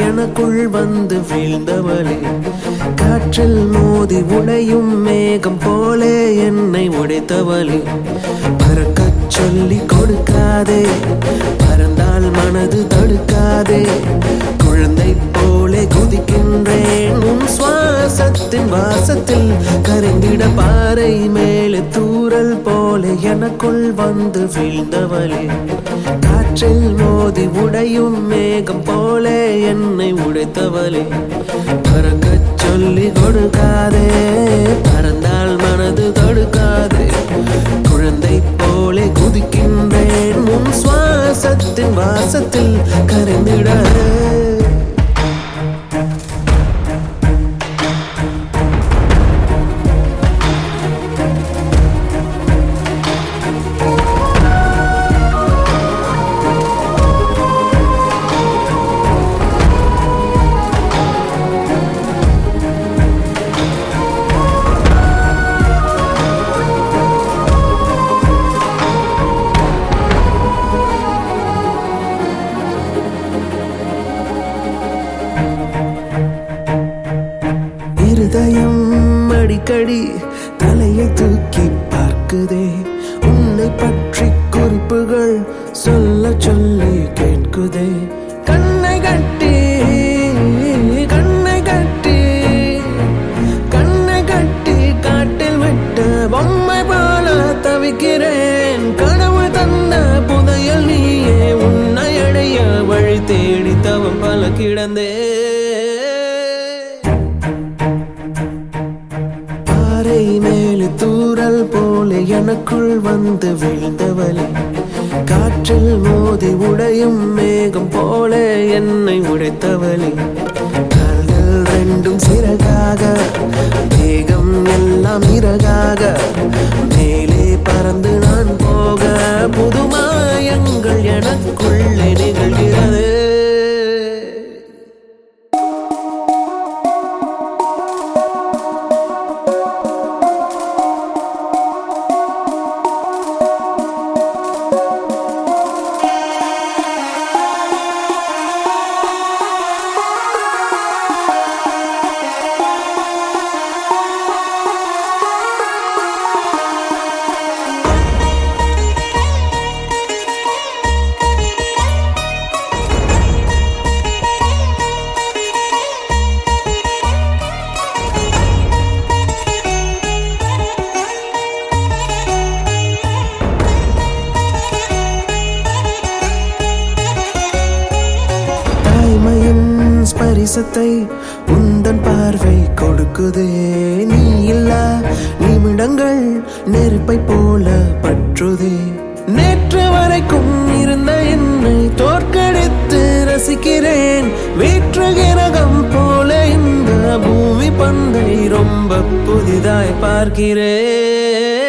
எனக்குள் வந்து வீழ்ந்தவளே காற்றில் மோதி உடையும் மேகம் போலே என்னை உடைத்தவளே பறக்கச் சொல்லி கொடுக்காதே பறந்தால் மனது தடுக்காதே குழந்தை போலே குதிக்கின்றேன் உன் சுவாசத்தின் வாசத்தில் கரைந்திட பாறை மேலே தூறல் போலே எனக்குள் வந்து வீழ்ந்தவளே காற்றில் மோதி உடையும் மேகம் போலே என்னை உடைத்தவளே பறக்கச் சொல்லி கொடுக்காதே பறந்தால் மனது தடுக்காதே குழந்தை போலே குதிக்கின்றேன் உன் சுவாசத்தின் வாசத்தில் கரைந்திட இருதயம் அடிக்கடி தலையை தூக்கி பார்க்குதே உன்னை பற்றி குறிப்புகள் சொல்ல சொல்லி கேட்குதே கண்ணை கட்டி கண்ணை கட்டி கண்ணை கட்டி காட்டில் விட்ட பொம்மை போல தவிக்கிறேன் கடவுள் தந்த புதையல் நீயே உன்னை அடைய வழி தேடி தவம் பல கிடந்தே பாறை மேலே தூறல் போல எனக்குள் வந்து விழுந்தவளே காற்றில் மோதி உடையும் மேகம் போல என்னை உடைத்தவளே கால்கள் ரெண்டும் சிறகாக மேகம் எல்லாம் இறகாக மேலே பறந்து நான் போக புதுமாயங்கள் எனக்குள்ளே நிகழ்கிறது தாய்மையின் ஸ்பரிசத்தை உந்தன் பார்வை கொடுக்குதே நீ இல்லா நிமிடங்கள் நெருப்பை போல பற்றுதே நேற்று வரைக்கும் இருந்த என்னை தோற்கடித்து ரசிக்கிறேன் வீற்று கிரகம் போல இந்த பூமி பந்தை ரொம்ப புதிதாய் பார்க்கிறேன்